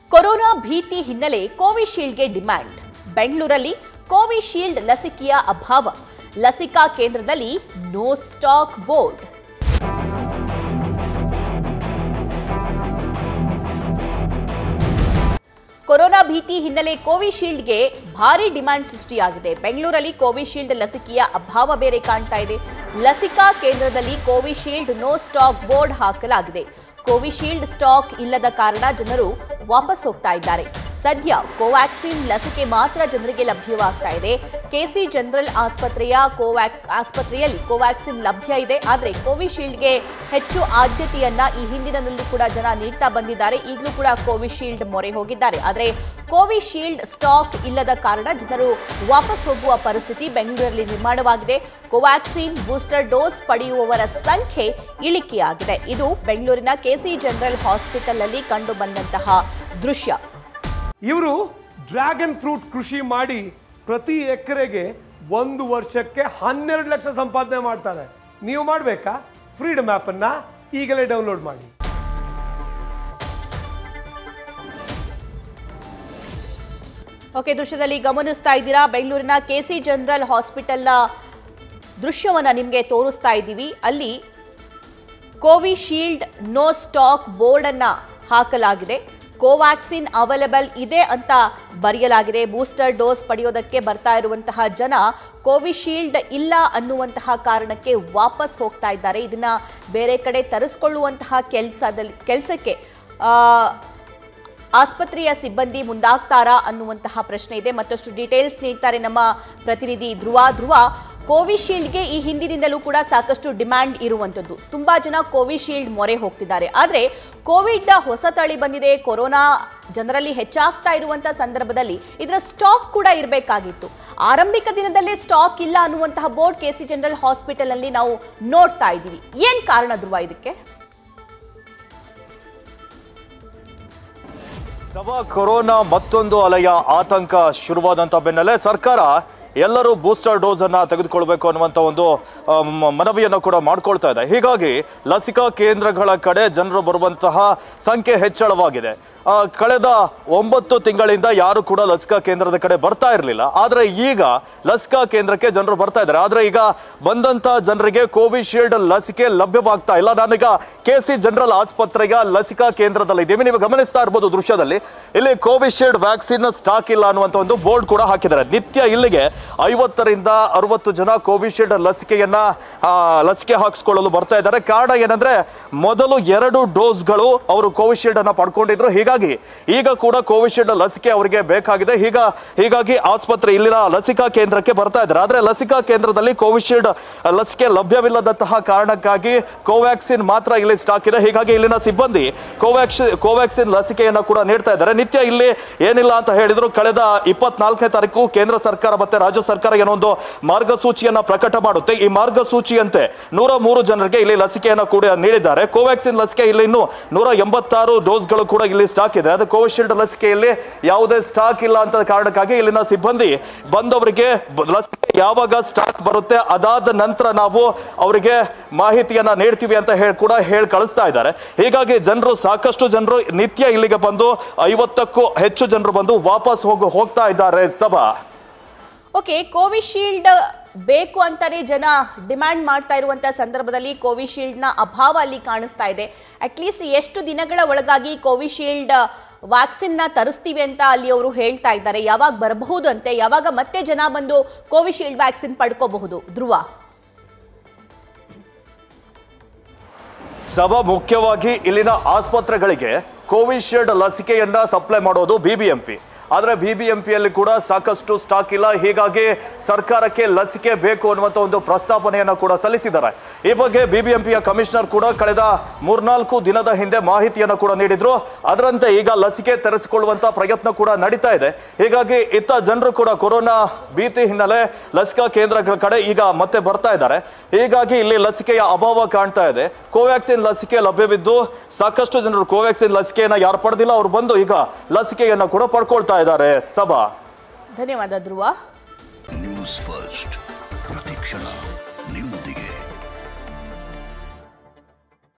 corona ಭೀತಿ ಹಿನ್ನೆಲೆ ಕೋವಿಶೀಲ್ಡ್ಗೆ demand ಬೆಂಗಳೂರಲ್ಲಿ ಕೋವಿಶೀಲ್ಡ್ ಲಸಿಕೆಯ ಅಭಾವ ಲಸಿಕಾ ಕೇಂದ್ರದಲ್ಲಿ ನೋ ಸ್ಟಾಕ್ ಬೋರ್ಡ್ ಕೊರೋನಾ ಭೀತಿ ಹಿನ್ನೆಲೆ ಕೋವಿಶೀಲ್ಡ್ಗೆ ಭಾರಿ ಡಿಮ್ಯಾಂಡ್ ಸೃಷ್ಟಿಯಾಗಿದೆ ಬೆಂಗಳೂರಲ್ಲಿ ಕೋವಿಶೀಲ್ಡ್ ಲಸಿಕೆಯ ಅಭಾವ ಬೇರೆ ಕಾಣ್ತಾ ಇದೆ ಲಸಿಕಾ ಕೇಂದ್ರದಲ್ಲಿ ಕೋವಿಶೀಲ್ಡ್ ನೋ ಸ್ಟಾಕ್ ಬೋರ್ಡ್ ಹಾಕಲಾಗಿದೆ ಕೋವಿಶೀಲ್ಡ್ ಸ್ಟಾಕ್ ಇಲ್ಲದ ಕಾರಣ ಜನರು ವಾಪಸ್ ಹೋಗ್ತಾ ಇದ್ದಾರೆ ಸದ್ಯ ಕೋವ್ಯಾಕ್ಸಿನ್ ಲಸಿಕೆ ಮಾತ್ರ ಜನರಿಗೆ ಲಭ್ಯವಾಗ್ತಾ ಇದೆ ಕೆಸಿ ಜನರಲ್ ಆಸ್ಪತ್ರೆಯ ಕೋವ್ಯಾಕ್ ಆಸ್ಪತ್ರೆಯಲ್ಲಿ ಕೋವ್ಯಾಕ್ಸಿನ್ ಲಭ್ಯ ಇದೆ ಆದರೆ ಕೋವಿಶೀಲ್ಡ್ಗೆ ಹೆಚ್ಚು ಆದ್ಯತೆಯನ್ನ ಈ ಹಿಂದಿನಲ್ಲಿ ಕೂಡ ಜನ ನೀಡ್ತಾ ಬಂದಿದ್ದಾರೆ ಈಗಲೂ ಕೂಡ ಕೋವಿಶೀಲ್ಡ್ ಮೊರೆ ಹೋಗಿದ್ದಾರೆ ಆದರೆ ಕೋವಿಶೀಲ್ಡ್ ಸ್ಟಾಕ್ ಇಲ್ಲದ ಕಾರಣ ಜನರು ವಾಪಸ್ ಹೋಗುವ ಪರಿಸ್ಥಿತಿ ಬೆಂಗಳೂರಲ್ಲಿ ನಿರ್ಮಾಣವಾಗಿದೆ ಕೋವ್ಯಾಕ್ಸಿನ್ ಬೂಸ್ಟರ್ ಡೋಸ್ ಪಡೆಯುವವರ ಸಂಖ್ಯೆ ಇಳಿಕೆಯಾಗಿದೆ ಇದು ಬೆಂಗಳೂರಿನ ಕೆಸಿ ಜನರಲ್ ಹಾಸ್ಪಿಟಲ್ನಲ್ಲಿ ಕಂಡು ಬಂದಂತಹ ದೃಶ್ಯ ಇವರು ಡ್ರ್ಯಾಗನ್ ಫ್ರೂಟ್ ಕೃಷಿ ಮಾಡಿ ಪ್ರತಿ ಎಕರೆಗೆ ಒಂದು ವರ್ಷಕ್ಕೆ ಹನ್ನೆರಡು ಲಕ್ಷ ಸಂಪಾದನೆ ಮಾಡ್ತಾರೆ ನೀವು ಮಾಡಬೇಕಾ ಫ್ರೀಡಮ್ ಆ್ಯಪನ್ನು ಈಗಲೇ ಡೌನ್ಲೋಡ್ ಮಾಡಿ ಓಕೆ ದೃಶ್ಯದಲ್ಲಿ ಗಮನಿಸ್ತಾ ಇದ್ದೀರಾ ಬೆಂಗಳೂರಿನ ಕೆಸಿ ಜನರಲ್ ಹಾಸ್ಪಿಟಲ್ನ ದೃಶ್ಯವನ್ನ ನಿಮಗೆ ತೋರಿಸ್ತಾ ಇದ್ದೀವಿ ಅಲ್ಲಿ ಕೋವಿಶೀಲ್ಡ್ ನೋ ಸ್ಟಾಕ್ ಬೋರ್ಡ್ ಅನ್ನ ಹಾಕಲಾಗಿದೆ ಕೋವ್ಯಾಕ್ಸಿನ್ ಅವೈಲೇಬಲ್ ಇದೆ ಅಂತ ಬರೆಯಲಾಗಿದೆ ಬೂಸ್ಟರ್ ಡೋಸ್ ಪಡೆಯೋದಕ್ಕೆ ಬರ್ತಾ ಇರುವಂತಹ ಜನ ಕೋವಿಶೀಲ್ಡ್ ಇಲ್ಲ ಅನ್ನುವಂತಹ ಕಾರಣಕ್ಕೆ ವಾಪಸ್ ಹೋಗ್ತಾ ಇದ್ದಾರೆ ಇದನ್ನ ಬೇರೆ ಕಡೆ ತರಿಸ್ಕೊಳ್ಳುವಂತಹ ಕೆಲಸದಲ್ಲಿ ಕೆಲಸಕ್ಕೆ ಆಸ್ಪತ್ರೆಯ ಸಿಬ್ಬಂದಿ ಮುಂದಾಗ್ತಾರಾ ಅನ್ನುವಂತಹ ಪ್ರಶ್ನೆ ಇದೆ ಮತ್ತಷ್ಟು ಡೀಟೇಲ್ಸ್ ನೀಡ್ತಾರೆ ನಮ್ಮ ಪ್ರತಿನಿಧಿ ಧ್ರುವ ಧ್ರುವ ಕೋವಿಶೀಲ್ಡ್ಗೆ ಈ ಹಿಂದಿನಿಂದಲೂ ಕೂಡ ಸಾಕಷ್ಟು ಡಿಮ್ಯಾಂಡ್ ಇರುವಂಥದ್ದು ತುಂಬಾ ಜನ ಕೋವಿಶೀಲ್ಡ್ ಮೊರೆ ಹೋಗ್ತಿದ್ದಾರೆ ಆದರೆ ಕೋವಿಡ್ ಹೊಸ ತಳಿ ಬಂದಿದೆ ಕೊರೋನಾ ಜನರಲ್ಲಿ ಹೆಚ್ಚಾಗ್ತಾ ಇರುವಂಥ ಸಂದರ್ಭದಲ್ಲಿ ಇದರ ಸ್ಟಾಕ್ ಕೂಡ ಇರಬೇಕಾಗಿತ್ತು ಆರಂಭಿಕ ದಿನದಲ್ಲೇ ಸ್ಟಾಕ್ ಇಲ್ಲ ಅನ್ನುವಂತಹ ಬೋರ್ಡ್ ಕೆ ಸಿ ಜನರಲ್ ಹಾಸ್ಪಿಟಲ್ನಲ್ಲಿ ನಾವು ನೋಡ್ತಾ ಇದ್ದೀವಿ ಏನ್ ಕಾರಣ ಧ್ರುವ ಇದಕ್ಕೆ ಸಭಾ ಕೊರೋನಾ ಮತ್ತೊಂದು ಅಲೆಯ ಆತಂಕ ಶುರುವಾದಂತ ಬೆನ್ನಲ್ಲೇ ಸರ್ಕಾರ ಎಲ್ಲರೂ ಬೂಸ್ಟರ್ ಡೋಸ್ ಅನ್ನ ತೆಗೆದುಕೊಳ್ಬೇಕು ಅನ್ನುವಂತ ಒಂದು ಆ, ಮ- ಮನವಿಯನ್ನು ಕೂಡ ಮಾಡ್ಕೊಳ್ತಾ ಇದೆ ಹೀಗಾಗಿ ಲಸಿಕಾ ಕೇಂದ್ರಗಳ ಕಡೆ ಜನರು ಬರುವಂತಹ ಸಂಖ್ಯೆ ಹೆಚ್ಚಳವಾಗಿದೆ ಆ, ಕಳೆದ ಒಂಬತ್ತು ತಿಂಗಳಿಂದ ಯಾರು ಕೂಡ ಲಸಿಕಾ ಕೇಂದ್ರದ ಕಡೆ ಬರ್ತಾ ಇರಲಿಲ್ಲ ಆದ್ರೆ ಈಗ ಲಸಿಕಾ ಕೇಂದ್ರಕ್ಕೆ ಜನರು ಬರ್ತಾ ಇದ್ದಾರೆ ಆದ್ರೆ ಈಗ ಬಂದಂತ ಜನರಿಗೆ ಕೋವಿಶೀಲ್ಡ್ ಲಸಿಕೆ ಲಭ್ಯವಾಗ್ತಾ ಇಲ್ಲ ನಾನೀಗ ಕೆ ಸಿ ಜನರಲ್ ಆಸ್ಪತ್ರೆಯ ಲಸಿಕಾ ಕೇಂದ್ರದಲ್ಲಿ ಇದ್ದೀವಿ ನೀವು ಗಮನಿಸ್ತಾ ಇರ್ಬೋದು ದೃಶ್ಯದಲ್ಲಿ ಇಲ್ಲಿ ಕೋವಿಶೀಲ್ಡ್ ವ್ಯಾಕ್ಸಿನ್ ಸ್ಟಾಕ್ ಇಲ್ಲ ಅನ್ನುವಂತ ಒಂದು ಬೋರ್ಡ್ ಕೂಡ ಹಾಕಿದ್ದಾರೆ ನಿತ್ಯ ಇಲ್ಲಿಗೆ ಐವತ್ತರಿಂದ ಅರವತ್ತು ಜನ ಕೋವಿಶೀಲ್ಡ್ ಲಸಿಕೆಯನ್ನ ಆ, ಲಸಿಕೆ ಹಾಕಿಸ್ಕೊಳ್ಳಲು ಬರ್ತಾ ಇದ್ದಾರೆ ಕಾರಣ ಏನಂದ್ರೆ ಮೊದಲು ಎರಡು ಡೋಸ್ಗಳು ಅವರು ಕೋವಿಶೀಲ್ಡ್ ಅನ್ನ ಪಡ್ಕೊಂಡಿದ್ರು ಹೀಗಾಗಿ ಈಗ ಕೂಡ ಕೋವಿಶೀಲ್ಡ್ ಲಸಿಕೆ ಅವರಿಗೆ ಬೇಕಾಗಿದೆ ಈಗ ಹೀಗಾಗಿ ಆಸ್ಪತ್ರೆ ಇಲ್ಲಿನ ಲಸಿಕಾ ಕೇಂದ್ರಕ್ಕೆ ಬರ್ತಾ ಇದ್ದಾರೆ ಆದ್ರೆ ಲಸಿಕಾ ಕೇಂದ್ರದಲ್ಲಿ ಕೋವಿಶೀಲ್ಡ್ ಲಸಿಕೆ ಲಭ್ಯವಿಲ್ಲದಂತಹ ಕಾರಣಕ್ಕಾಗಿ ಕೋವ್ಯಾಕ್ಸಿನ್ ಮಾತ್ರ ಇಲ್ಲಿ ಸ್ಟಾಕ್ ಇದೆ ಹೀಗಾಗಿ ಇಲ್ಲಿನ ಸಿಬ್ಬಂದಿ ಕೋವ್ಯಾಕ್ಸಿನ್ ಕೋವ್ಯಾಕ್ಸಿನ್ ಲಸಿಕೆಯನ್ನ ಕೂಡ ನೀಡ್ತಾ ಇದ್ದಾರೆ ನಿತ್ಯ ಇಲ್ಲಿ ಏನಿಲ್ಲ ಅಂತ ಹೇಳಿದ್ರು ಕಳೆದ ಇಪ್ಪತ್ನಾಲ್ಕನೇ ತಾರೀಕು ಕೇಂದ್ರ ಸರ್ಕಾರ ಮತ್ತೆ ರಾಜ್ಯ ಸರ್ಕಾರ ಏನೋ ಒಂದು ಮಾರ್ಗಸೂಚಿಯನ್ನ ಪ್ರಕಟ ಮಾಡುತ್ತೆ ಈ ಮಾರ್ಗಸೂಚಿಯಂತೆ ನೂರ ಮೂರು ಜನರಿಗೆ ಇಲ್ಲಿ ಲಸಿಕೆಯನ್ನ ಕೂಡ ನೀಡಿದ್ದಾರೆ ಕೋವ್ಯಾಕ್ಸಿನ್ ಲಸಿಕೆ ಇಲ್ಲಿ ಇನ್ನು ನೂರ ಎಂಬತ್ತಾರು ಡೋಸ್ಗಳು ಕೂಡ ಇಲ್ಲಿ ಸ್ಟಾಕ್ ಇದೆ ಅದು ಕೋವಿಶೀಲ್ಡ್ ಲಸಿಕೆಯಲ್ಲಿ ಯಾವುದೇ ಸ್ಟಾಕ್ ಇಲ್ಲ ಅಂತ ಕಾರಣಕ್ಕಾಗಿ ಇಲ್ಲಿನ ಸಿಬ್ಬಂದಿ ಬಂದವರಿಗೆ ಬ- ಲಸಿಕೆ ಯಾವಾಗ ಸ್ಟಾಕ್ ಬರುತ್ತೆ ಅದಾದ ನಂತರ ನಾವು ಅವರಿಗೆ ಮಾಹಿತಿಯನ್ನ ನೀಡ್ತೀವಿ ಅಂತ ಹೇಳಿ ಕೂಡ ಹೇಳಿ ಕಳಿಸ್ತಾ ಇದ್ದಾರೆ ಹೀಗಾಗಿ ಜನರು ಸಾಕಷ್ಟು ಜನರು ನಿತ್ಯ ಇಲ್ಲಿಗೆ ಬಂದು ಐವತ್ತಕ್ಕೂ ಹೆಚ್ಚು ಜನರು ಬಂದು ವಾಪಸ್ ಹೋಗಿ ಹೋಗ್ತಾ ಇದ್ದಾರೆ ಸಭಾ ಓಕೆ ಕೋವಿಶೀಲ್ಡ್ ಬೇಕು ಅಂತಾನೆ ಜನ ಡಿಮ್ಯಾಂಡ್ ಮಾಡ್ತಾ ಇರುವಂತ ಸಂದರ್ಭದಲ್ಲಿ ಕೋವಿಶೀಲ್ಡ್ನ ಅಭಾವ ಅಲ್ಲಿ ಕಾಣಿಸ್ತಾ ಇದೆ ಅಟ್ಲೀಸ್ಟ್ ಎಷ್ಟು ದಿನಗಳ ಒಳಗಾಗಿ ಕೋವಿಶೀಲ್ಡ್ ವ್ಯಾಕ್ಸಿನ್ನ ತರಿಸ್ತೀವಿ ಅಂತ ಅಲ್ಲಿ ಅವರು ಹೇಳ್ತಾ ಇದ್ದಾರೆ ಯಾವಾಗ ಬರಬಹುದು ಅಂತೆ ಯಾವಾಗ ಮತ್ತೆ ಜನ ಬಂದು ಕೋವಿಶೀಲ್ಡ್ ವ್ಯಾಕ್ಸಿನ್ ಪಡ್ಕೋಬಹುದು ಧ್ರುವ ಸಭಾ ಮುಖ್ಯವಾಗಿ ಇಲ್ಲಿನ ಆಸ್ಪತ್ರೆಗಳಿಗೆ ಕೋವಿಶೀಲ್ಡ್ ಲಸಿಕೆಯನ್ನ ಸಪ್ಲೈ ಮಾಡೋದು ಬಿಬಿಎಂಪಿ ಆದ್ರೆ ಬಿಬಿಎಂಪಿಯಲ್ಲಿ ಕೂಡ ಸಾಕಷ್ಟು ಸ್ಟಾಕ್ ಇಲ್ಲ ಹೀಗಾಗಿ ಸರ್ಕಾರಕ್ಕೆ ಲಸಿಕೆ ಬೇಕು ಅನ್ನುವಂಥ ಒಂದು ಪ್ರಸ್ತಾಪನೆಯನ್ನ ಕೂಡ ಸಲ್ಲಿಸಿದ್ದಾರೆ ಈ ಬಗ್ಗೆ ಬಿಬಿಎಂಪಿಯ ಕಮಿಷನರ್ ಕೂಡ ಕಳೆದ ಮೂರ್ನಾಲ್ಕು ದಿನದ ಹಿಂದೆ ಮಾಹಿತಿಯನ್ನು ಕೂಡ ನೀಡಿದ್ರು ಅದರಂತೆ ಈಗ ಲಸಿಕೆ ತರಿಸಿಕೊಳ್ಳುವಂತ ಪ್ರಯತ್ನ ಕೂಡ ನಡೀತಾ ಇದೆ ಹೀಗಾಗಿ ಇತ್ತ ಜನರು ಕೂಡ ಕೊರೋನಾ ಭೀತಿ ಹಿನ್ನೆಲೆ ಲಸಿಕಾ ಕೇಂದ್ರಗಳ ಕಡೆ ಈಗ ಮತ್ತೆ ಬರ್ತಾ ಇದ್ದಾರೆ ಹೀಗಾಗಿ ಇಲ್ಲಿ ಲಸಿಕೆಯ ಅಭಾವ ಕಾಣ್ತಾ ಇದೆ ಕೋವ್ಯಾಕ್ಸಿನ್ ಲಸಿಕೆ ಲಭ್ಯವಿದ್ದು ಸಾಕಷ್ಟು ಜನರು ಕೋವ್ಯಾಕ್ಸಿನ್ ಲಸಿಕೆಯನ್ನ ಯಾರು ಪಡೆದಿಲ್ಲ ಅವ್ರು ಬಂದು ಈಗ ಲಸಿಕೆಯನ್ನ ಕೂಡ ಪಡ್ಕೊಳ್ತಾ ಇದ್ದಾರೆ ಸಭಾ ಧನ್ಯವಾದ ಧ್ರುವ ನ್ಯೂಸ್ ಫಸ್ಟ್ ಪ್ರತಿಕ್ಷಣ